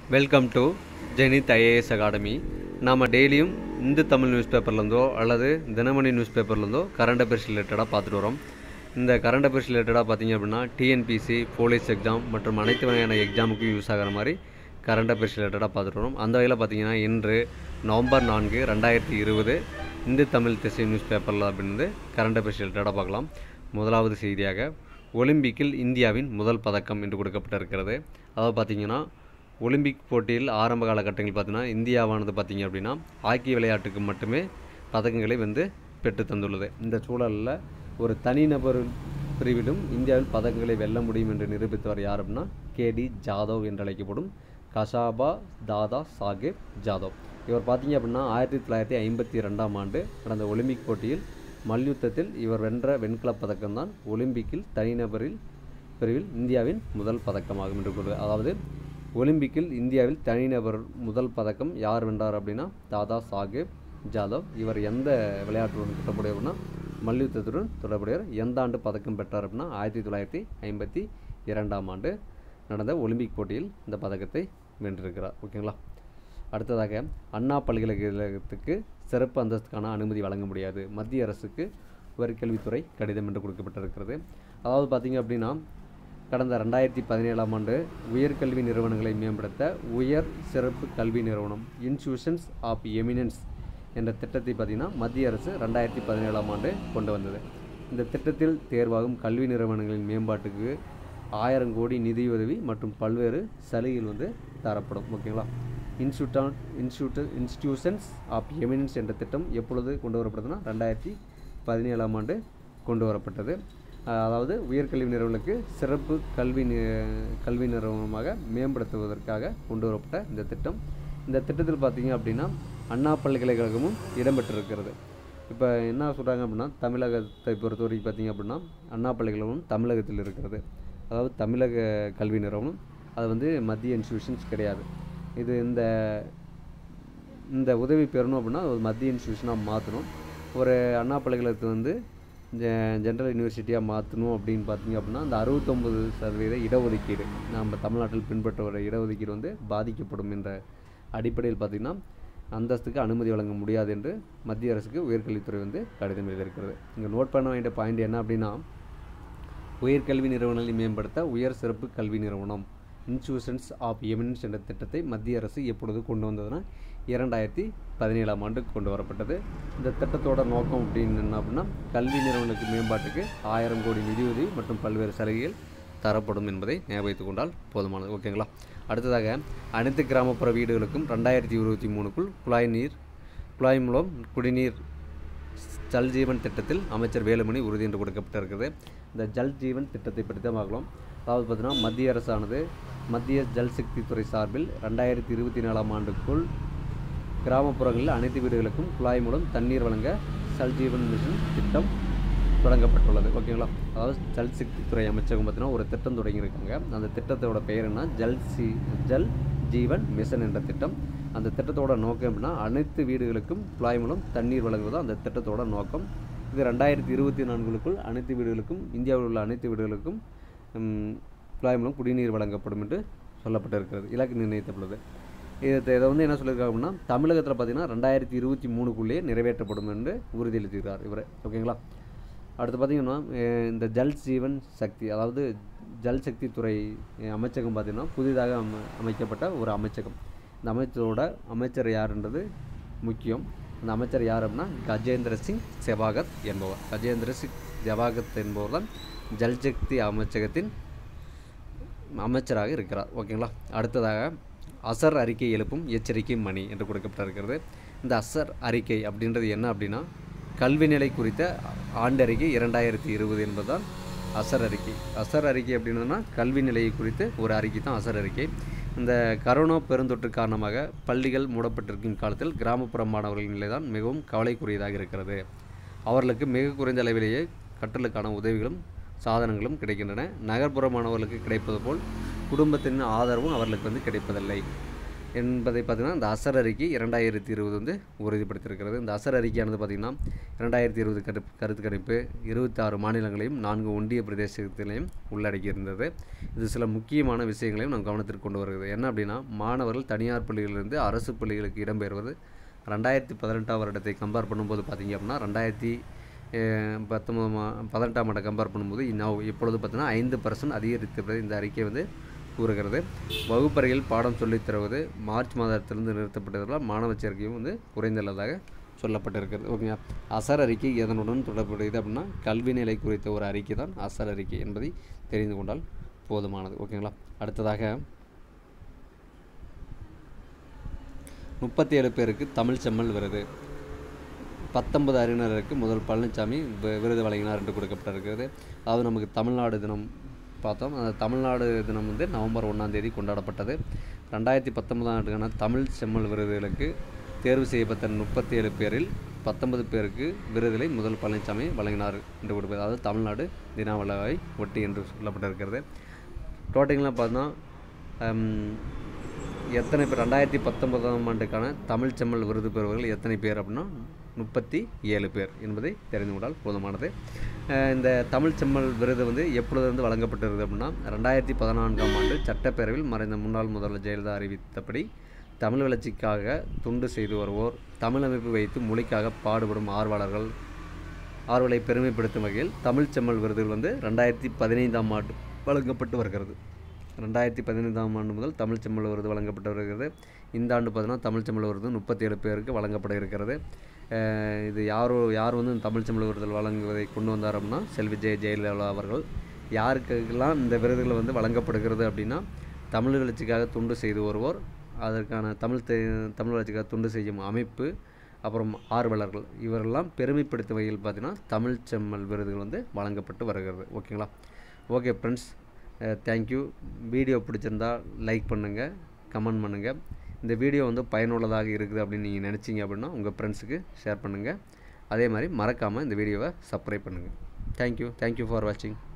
welcome to Zenith IAS academy நாம் டெய்லியும் Hindu Tamil news பேப்பர்லேருந்தோ அல்லது தினமணி நியூஸ் பேப்பர்லேருந்தோ கரண்ட் அஃபேர்ஸ் ரிலேட்டடாக பார்த்துட்டு வரோம் இந்த கரண்ட் அஃபேர்ஸ் ரிலேட்டடாக பார்த்தீங்க அப்படின்னா டிஎன்பிசி போலீஸ் எக்ஸாம் மற்றும் அனைத்து வகையான எக்ஸாமுக்கும் யூஸ் ஆகிற மாதிரி கரண்ட் அஃபேர்ஸ் ரிலேட்டடாக பார்த்துட்டு வரோம் அந்த வகையில் பார்த்தீங்கன்னா இன்று நவம்பர் நான்கு ரெண்டாயிரத்தி இருபது இந்து தமிழ் திசை நியூஸ் பேப்பரில் அப்படின்னு கரண்ட் அஃபேர்ஸ் ரிலேட்டடாக பார்க்கலாம் முதலாவது செய்தியாக ஒலிம்பிக்கில் இந்தியாவின் முதல் பதக்கம் என்று கொடுக்கப்பட்டிருக்கிறது அதாவது பார்த்தீங்கன்னா ஒலிம்பிக் போட்டியில் ஆரம்ப காலகட்டங்களில் பார்த்தீங்கன்னா இந்தியாவானது பார்த்தீங்க அப்படின்னா ஹாக்கி விளையாட்டுக்கு மட்டுமே பதக்கங்களை வந்து பெற்று தந்துள்ளது இந்த சூழலில் ஒரு தனிநபர் பிரிவிலும் இந்தியாவில் பதக்கங்களை வெல்ல முடியும் என்று நிரூபித்தவர் யார் அப்படின்னா கேடி ஜாதவ் என்று அழைக்கப்படும் கசாபா தாதா சாஹிப் ஜாதவ் இவர் பார்த்தீங்க அப்படின்னா ஆயிரத்தி தொள்ளாயிரத்தி ஐம்பத்தி ரெண்டாம் ஆண்டு நடந்த ஒலிம்பிக் போட்டியில் மல்யுத்தத்தில் இவர் வென்ற வெண்கலப் பதக்கம்தான் ஒலிம்பிக்கில் தனிநபரில் பிரிவில் இந்தியாவின் முதல் பதக்கமாகும் என்று கூறுவது அதாவது ஒலிம்பிக்கில் இந்தியாவில் தனிநபர் முதல் பதக்கம் யார் வென்றார் அப்படின்னா தாதா சாஹேப் ஜாதவ் இவர் எந்த விளையாட்டுடன் தொடர்புடையவர்னா மல்யுத்தத்துடன் தொடர்புடையவர் எந்த ஆண்டு பதக்கம் பெற்றார் அப்படின்னா ஆயிரத்தி தொள்ளாயிரத்தி ஐம்பத்தி இரண்டாம் ஆண்டு நடந்த ஒலிம்பிக் போட்டியில் இந்த பதக்கத்தை வென்றிருக்கிறார் ஓகேங்களா அடுத்ததாக அண்ணா பல்கலைக்கழகத்துக்கு சிறப்பு அந்தஸ்துக்கான அனுமதி வழங்க முடியாது மத்திய அரசுக்கு உயர்கல்வித்துறை கடிதம் என்று கொடுக்கப்பட்டிருக்கிறது அதாவது பார்த்திங்க அப்படின்னா கடந்த ரெண்டாயிரத்தி பதினேழாம் ஆண்டு உயர்கல்வி நிறுவனங்களை மேம்படுத்த உயர் சிறப்பு கல்வி நிறுவனம் இன்ஸ்டியூஷன்ஸ் ஆஃப் எமினன்ஸ் என்ற திட்டத்தை பார்த்திங்கன்னா மத்திய அரசு ரெண்டாயிரத்தி பதினேழாம் ஆண்டு கொண்டு வந்தது இந்த திட்டத்தில் தேர்வாகும் கல்வி நிறுவனங்களின் மேம்பாட்டுக்கு ஆயிரம் கோடி நிதியுதவி மற்றும் பல்வேறு சலுகைகள் வந்து தரப்படும் ஓகேங்களா இன்ஸ்டியூட்டான் இன்ஸ்டியூட் இன்ஸ்டியூஷன்ஸ் ஆஃப் எமினன்ஸ் என்ற திட்டம் எப்பொழுது கொண்டு வரப்படுதுன்னா ரெண்டாயிரத்தி பதினேழாம் ஆண்டு கொண்டு வரப்பட்டது அதாவது உயர்கல்வி நிறுவனங்களுக்கு சிறப்பு கல்வி நி கல்வி நிறுவனமாக மேம்படுத்துவதற்காக கொண்டு வரப்பட்ட இந்த திட்டம் இந்த திட்டத்தில் பார்த்தீங்க அப்படின்னா அண்ணா பல்கலைக்கழகமும் இடம்பெற்றிருக்கிறது இப்போ என்ன சொல்கிறாங்க அப்படின்னா தமிழகத்தை பொறுத்த வரைக்கும் பார்த்தீங்க அப்படின்னா அண்ணா பல்கலைக்கழகம் தமிழகத்தில் இருக்கிறது அதாவது தமிழக கல்வி நிறுவனம் அது வந்து மத்திய இன்ஸ்டியூஷன்ஸ் கிடையாது இது இந்த இந்த உதவி பெறணும் அப்படின்னா ஒரு மத்திய இன்ஸ்டியூஷனாக மாற்றணும் ஒரு அண்ணா பல்கலைக்கழகத்தை வந்து ஜென்ரல் யூனிவர்சிட்டியாக மாற்றணும் அப்படின்னு பார்த்தீங்க அப்படின்னா அந்த அறுபத்தொம்பது சதவீத இடஒதுக்கீடு நம்ம தமிழ்நாட்டில் பின்பற்ற வர இடஒதுக்கீடு வந்து பாதிக்கப்படும் என்ற அடிப்படையில் பார்த்திங்கன்னா அந்தஸ்துக்கு அனுமதி வழங்க முடியாது என்று மத்திய அரசுக்கு உயர்கல்வித்துறை வந்து கடிதம் எழுதியிருக்கிறது இங்கே நோட் பண்ண வேண்டிய பாயிண்ட் என்ன அப்படின்னா உயர்கல்வி நிறுவனங்களை மேம்படுத்த உயர் சிறப்பு கல்வி நிறுவனம் இன்ஸ்டியூஷன்ஸ் ஆஃப் எமினன்ஸ் என்ற திட்டத்தை மத்திய அரசு எப்பொழுது கொண்டு வந்ததுன்னா இரண்டாயிரத்தி பதினேழாம் ஆண்டு கொண்டு வரப்பட்டது இந்த திட்டத்தோட நோக்கம் அப்படின்னு என்ன அப்படின்னா கல்வி நிறுவனங்களுக்கு மேம்பாட்டுக்கு ஆயிரம் கோடி நிதியுதவி மற்றும் பல்வேறு சலுகைகள் தரப்படும் என்பதை ஞாபகத்துக் கொண்டால் போதுமானது ஓகேங்களா அடுத்ததாக அனைத்து கிராமப்புற வீடுகளுக்கும் ரெண்டாயிரத்தி இருபத்தி மூணுக்குள் குழாய் நீர் குழாய் மூலம் குடிநீர் ஜல் ஜீவன் திட்டத்தில் அமைச்சர் வேலுமணி உறுதி என்று கொடுக்கப்பட்டிருக்கிறது இந்த ஜல் ஜீவன் திட்டத்தை பற்றி தான் பார்க்கலாம் அதாவது பார்த்தீங்கன்னா மத்திய அரசானது மத்திய ஜல் சக்தி துறை சார்பில் ரெண்டாயிரத்தி இருபத்தி நாலாம் ஆண்டுக்குள் கிராமப்புறங்களில் அனைத்து வீடுகளுக்கும் குழாய் மூலம் தண்ணீர் வழங்க ஜல் ஜீவன் மிஷன் திட்டம் தொடங்கப்பட்டுள்ளது ஓகேங்களா அதாவது ஜல் சக்தி துறை அமைச்சகம் பார்த்தீங்கன்னா ஒரு திட்டம் தொடங்கியிருக்காங்க அந்த திட்டத்தோட பெயர் என்ன ஜல் சி ஜல் ஜீவன் மிஷன் என்ற திட்டம் அந்த திட்டத்தோட நோக்கம் எப்படின்னா அனைத்து வீடுகளுக்கும் குழாய் மூலம் தண்ணீர் வழங்குவது அந்த திட்டத்தோட நோக்கம் இது ரெண்டாயிரத்தி இருபத்தி நான்குக்குள் அனைத்து வீடுகளுக்கும் இந்தியாவில் உள்ள அனைத்து வீடுகளுக்கும் குழாய் மூலம் குடிநீர் வழங்கப்படும் என்று சொல்லப்பட்டிருக்கிறது இலக்கு நிர்ணயித்தப்பட்டது இது இதை வந்து என்ன சொல்லியிருக்காங்க அப்படின்னா தமிழகத்தில் பார்த்தீங்கன்னா ரெண்டாயிரத்தி இருபத்தி மூணுக்குள்ளேயே நிறைவேற்றப்படும் என்று உறுதியளித்திருக்கிறார் இவர் ஓகேங்களா அடுத்து பார்த்திங்கன்னா இந்த ஜல் ஜீவன் சக்தி அதாவது ஜல் சக்தி துறை அமைச்சகம் பார்த்திங்கன்னா புதிதாக அம அமைக்கப்பட்ட ஒரு அமைச்சகம் இந்த அமைச்சரோட அமைச்சர் யாருன்றது முக்கியம் அந்த அமைச்சர் யார் அப்படின்னா கஜேந்திர சிங் செவாகத் என்பவர் கஜேந்திர சிங் செவாகத் என்பவர் தான் ஜல்சக்தி அமைச்சகத்தின் அமைச்சராக இருக்கிறார் ஓகேங்களா அடுத்ததாக அசர் அறிக்கை எழுப்பும் எச்சரிக்கை மணி என்று கொடுக்கப்பட்டிருக்கிறது இந்த அசர் அறிக்கை அப்படின்றது என்ன அப்படின்னா கல்வி நிலை குறித்த ஆண்டறிக்கை இரண்டாயிரத்தி இருபது என்பதுதான் அசர் அறிக்கை அசர் அறிக்கை அப்படின்னா கல்வி நிலையை குறித்து ஒரு அறிக்கை தான் அசர் அறிக்கை இந்த கரோனா பெருந்தொற்று காரணமாக பள்ளிகள் மூடப்பட்டிருக்கும் காலத்தில் கிராமப்புற மாணவர்களின் நிலை தான் மிகவும் கவலைக்குரியதாக இருக்கிறது அவர்களுக்கு மிக குறைந்த அளவிலேயே கற்றலுக்கான உதவிகளும் சாதனங்களும் கிடைக்கின்றன நகர்ப்புற மாணவர்களுக்கு கிடைப்பது போல் குடும்பத்தின் ஆதரவும் அவர்களுக்கு வந்து கிடைப்பதில்லை என்பதை பார்த்திங்கன்னா இந்த அசர் அறிக்கை இரண்டாயிரத்தி இருபது வந்து உறுதிப்படுத்தியிருக்கிறது இந்த அசர் அறிக்கையானது பார்த்திங்கன்னா இரண்டாயிரத்தி இருபது கரு கருத்து கணிப்பு இருபத்தாறு மாநிலங்களையும் நான்கு ஒன்றிய பிரதேசத்திலையும் உள்ளடக்கியிருந்தது இது சில முக்கியமான விஷயங்களையும் நாம் கவனத்திற்கு கொண்டு வருகிறது என்ன அப்படின்னா மாணவர்கள் தனியார் பள்ளிகளிலிருந்து அரசு பள்ளிகளுக்கு இடம்பெறுவது ரெண்டாயிரத்தி பதினெட்டாம் வருடத்தை கம்பேர் பண்ணும்போது பார்த்திங்க அப்படின்னா ரெண்டாயிரத்தி பத்தொம்பது மா பதினெட்டாம் ஆண்டை கம்பேர் பண்ணும்போது இன்னும் இப்பொழுது பார்த்தீங்கன்னா ஐந்து பர்சன்ட் அதிகரித்திருப்பது இந்த அறிக்கை வந்து கூறுகிறது வகுப்பறையில் பாடம் சொல்லித் தருவது மார்ச் மாதத்திலிருந்து நிறுத்தப்பட்டதால் மாணவ சேர்க்கையும் வந்து குறைந்துள்ளதாக சொல்லப்பட்டிருக்கிறது ஓகேங்களா அசர் அறிக்கை எதனுடன் தொடர்புடையது அப்படின்னா கல்வி நிலை குறித்த ஒரு அறிக்கை தான் அசர் அறிக்கை என்பதை தெரிந்து கொண்டால் போதுமானது ஓகேங்களா அடுத்ததாக முப்பத்தி ஏழு பேருக்கு தமிழ் செம்மல் விருது பத்தொன்பது அறிஞருக்கு முதல் பழனிசாமி வி- விருது வழங்கினார் என்று கொடுக்கப்பட்டிருக்கிறது அதாவது நமக்கு தமிழ்நாடு தினம் பார்த்தோம் அந்த தமிழ்நாடு தினம் வந்து நவம்பர் ஒன்றாம் தேதி கொண்டாடப்பட்டது ரெண்டாயிரத்தி பத்தொன்பதாம் ஆண்டுக்கான தமிழ் செம்மல் விருதுகளுக்கு தேர்வு செய்யப்பட்ட முப்பத்தி ஏழு பேரில் பத்தொன்பது பேருக்கு விருதுகளை முதல் பழனிசாமி வழங்கினார் என்று கொடுப்பது அதாவது தமிழ்நாடு தின விழாவை ஒட்டி என்று சொல்லப்பட்டிருக்கிறது டோட்டலாக பார்த்தோன்னா எத்தனை பேர் ரெண்டாயிரத்தி பத்தொன்பதாம் ஆண்டுக்கான தமிழ் செம்மல் விருது பெறுவர்கள் எத்தனை பேர் அப்படின்னா முப்பத்தி ஏழு பேர் என்பதை தெரிந்து கொண்டால் போதுமானது அஹ் இந்த தமிழ் செம்மல் விருது வந்து எப்பொழுதிருந்து வழங்கப்பட்டிருது அப்படின்னா ரெண்டாயிரத்தி பதினான்காம் ஆண்டு சட்டப்பேரவையில் மறைந்த முன்னாள் முதல்வர் ஜெயலலிதா அறிவித்தபடி தமிழ் வளர்ச்சிக்காக துண்டு செய்து வருவோர் தமிழ் அமைப்பு வைத்து மொழிக்காக பாடுபடும் ஆர்வலர்கள் ஆர்வலை பெருமைப்படுத்தும் வகையில் தமிழ் செம்மல் விருதுகள் வந்து ரெண்டாயிரத்தி பதினைந்தாம் ஆண்டு வழங்கப்பட்டு வருகிறது ரெண்டாயிரத்தி பதினைந்தாம் ஆண்டு முதல் தமிழ் செம்மல் விருது வழங்கப்பட்டு வருகிறது இந்த ஆண்டு பார்த்தீங்கன்னா தமிழ் செம்மல் விருது முப்பத்தி ஏழு பேருக்கு வழங்கப்பட இருக்கிறது அஹ் இது யாரோ யார் வந்து இந்த தமிழ் செம்மல் விருதுகள் வழங்குவதை கொண்டு வந்தார் அப்படின்னா செல்வி ஜெய ஜெயலலிதா அவர்கள் யாருக்கெல்லாம் இந்த விருதுகள் வந்து வழங்கப்படுகிறது அப்படின்னா தமிழ் வளர்ச்சிக்காக தொண்டு செய்து வருவோர் அதற்கான தமிழ் தெ தமிழ் வளர்ச்சிக்காக தொண்டு செய்யும் அமைப்பு அப்புறம் ஆர்வலர்கள் இவரெல்லாம் பெருமைப்படுத்தும் வகையில் பார்த்தீங்கன்னா தமிழ் செம்மல் விருதுகள் வந்து வழங்கப்பட்டு வருகிறது ஓகேங்களா ஓகே ஃப்ரெண்ட்ஸ் தேங்க்யூ வீடியோ பிடிச்சிருந்தா லைக் பண்ணுங்கள் கமெண்ட் பண்ணுங்கள் இந்த வீடியோ வந்து பயனுள்ளதாக இருக்குது அப்படின்னு நீங்கள் நினச்சிங்க அப்படின்னா உங்கள் ஃப்ரெண்ட்ஸுக்கு ஷேர் பண்ணுங்கள் அதே மாதிரி மறக்காமல் இந்த வீடியோவை சப்ஸ்கிரைப் பண்ணுங்கள் தேங்க்யூ தேங்க்யூ ஃபார் வாட்சிங்